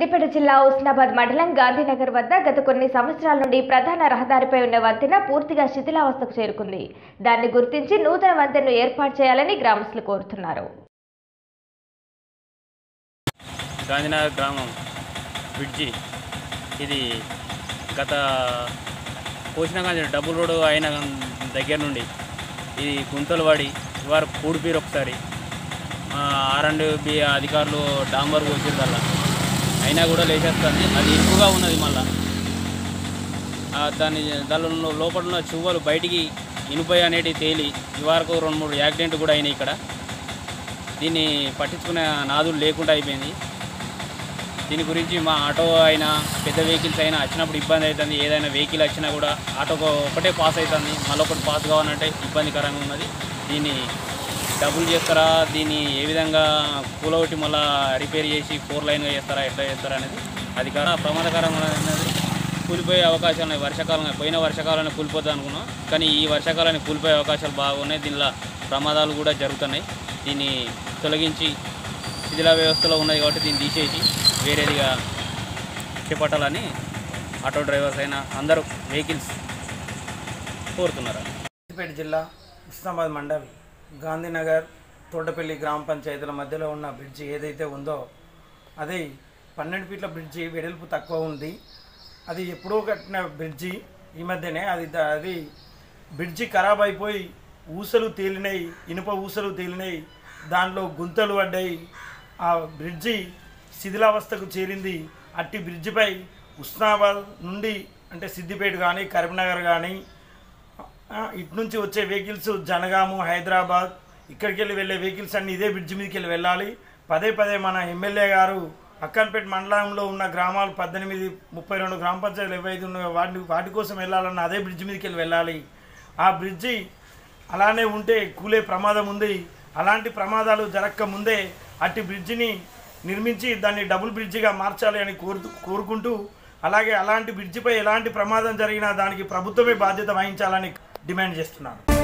సిద్దిపేట జిల్లా హుస్నాబాద్ మండలం గాంధీనగర్ వద్ద గత కొన్ని సంవత్సరాల నుండి ప్రధాన రహదారిపై ఉన్న వంతెన పూర్తిగా శిథిలావస్థకు చేరుకుంది దాన్ని గుర్తించి నూతన వంతెనను ఏర్పాటు చేయాలని గ్రామస్తులు కోరుతున్నారు గాంధీనగర్ గ్రామం బ్రిడ్జి ఇది గత పోసిన కానీ డబుల్ రోడ్ అయిన దగ్గర నుండి ఇది గుంతలు పడి ఇవారు పూడిపీరు ఒకసారి ఆర్ అండ్ బి అధికారులు డాంబర్ పోసారు వల్ల అయినా కూడా లేచేస్తుంది అది ఎక్కువగా ఉన్నది మళ్ళా ఆ దాని దానిలో లోపల ఉన్న చువ్వలు బయటికి ఇనుపై అనేటివి తేలి ఇవరకు రెండు మూడు యాక్సిడెంట్ కూడా అయినాయి ఇక్కడ దీన్ని పట్టించుకునే నాదులు లేకుండా అయిపోయింది దీని గురించి మా ఆటో అయినా పెద్ద వెహికల్స్ అయినా వచ్చినప్పుడు ఇబ్బంది అవుతుంది ఏదైనా వెహికల్ వచ్చినా కూడా ఆటోకు ఒకటే పాస్ అవుతుంది మళ్ళీ ఒకటి పాస్ కావాలంటే ఇబ్బందికరంగా ఉన్నది దీన్ని డబుల్ చేస్తారా దీన్ని ఏ విధంగా కూలగొట్టి మళ్ళీ రిపేర్ చేసి ఫోర్ లైన్గా చేస్తారా ఎట్లా చేస్తారా అనేది అది కాదు ప్రమాదకరంగా ఉన్నది కూలిపోయే అవకాశాలు ఉన్నాయి వర్షాకాలం పోయిన వర్షాకాలంలో కూలిపోతుంది అనుకున్నాం కానీ ఈ వర్షాకాలానికి కూలిపోయే అవకాశాలు బాగున్నాయి దీనిలో ప్రమాదాలు కూడా జరుగుతున్నాయి దీన్ని తొలగించి శిథిల వ్యవస్థలో ఉన్నది కాబట్టి దీన్ని తీసేసి వేరేదిగా చేపట్టాలని ఆటో డ్రైవర్స్ అయినా అందరూ వెహికల్స్ కోరుతున్నారు సిద్దిపేట జిల్లా ఉస్నాబాద్ మండల్ గాంధీనగర్ తోటపల్లి గ్రామ పంచాయతీల మధ్యలో ఉన్న బ్రిడ్జి ఏదైతే ఉందో అది పన్నెండు ఫీట్ల బ్రిడ్జి వెడల్పు తక్కువ ఉంది అది ఎప్పుడో కట్టిన బ్రిడ్జి ఈ మధ్యనే అది ద- అది బ్రిడ్జి ఖరాబ్ అయిపోయి ఊసలు తేలినాయి ఇనుప ఊసలు తేలినాయి దాంట్లో గుంతలు పడ్డాయి ఆ బ్రిడ్జి శిథిలావస్థకు చేరింది అట్టి బ్రిడ్జిపై ఉస్నాబాద్ నుండి అంటే సిద్దిపేట కానీ కరీంనగర్ కానీ ఆ, ఇటు నుంచి వచ్చే వెహికల్స్ జనగాము హైదరాబాద్ ఇక్కడికి వెళ్ళి వెళ్ళే వెహికల్స్ అన్ని ఇదే బ్రిడ్జ్ మీదకి వెళ్ళి వెళ్ళాలి పదే పదే మన ఎమ్మెల్యే గారు అక్కన్పేట మండలంలో ఉన్న గ్రామాలు పద్దెనిమిది ముప్పై రెండు గ్రామ పంచాయతీలు ఏవైతే ఉన్నాయో వాటి వాటి కోసం వెళ్ళాలన్న అదే బ్రిడ్జ్ మీదకి వెళ్ళి వెళ్ళాలి ఆ బ్రిడ్జి అలానే ఉంటే కూలే ప్రమాదం ఉంది అలాంటి ప్రమాదాలు జరగక ముందే అట్టి బ్రిడ్జిని నిర్మించి దాన్ని డబుల్ బ్రిడ్జిగా మార్చాలి అని కోరు కోరుకుంటూ అలాగే అలాంటి బ్రిడ్జిపై ఎలాంటి ప్రమాదం జరిగినా దానికి ప్రభుత్వమే బాధ్యత వహించాలని డిమాండ్ చేస్తున్నాను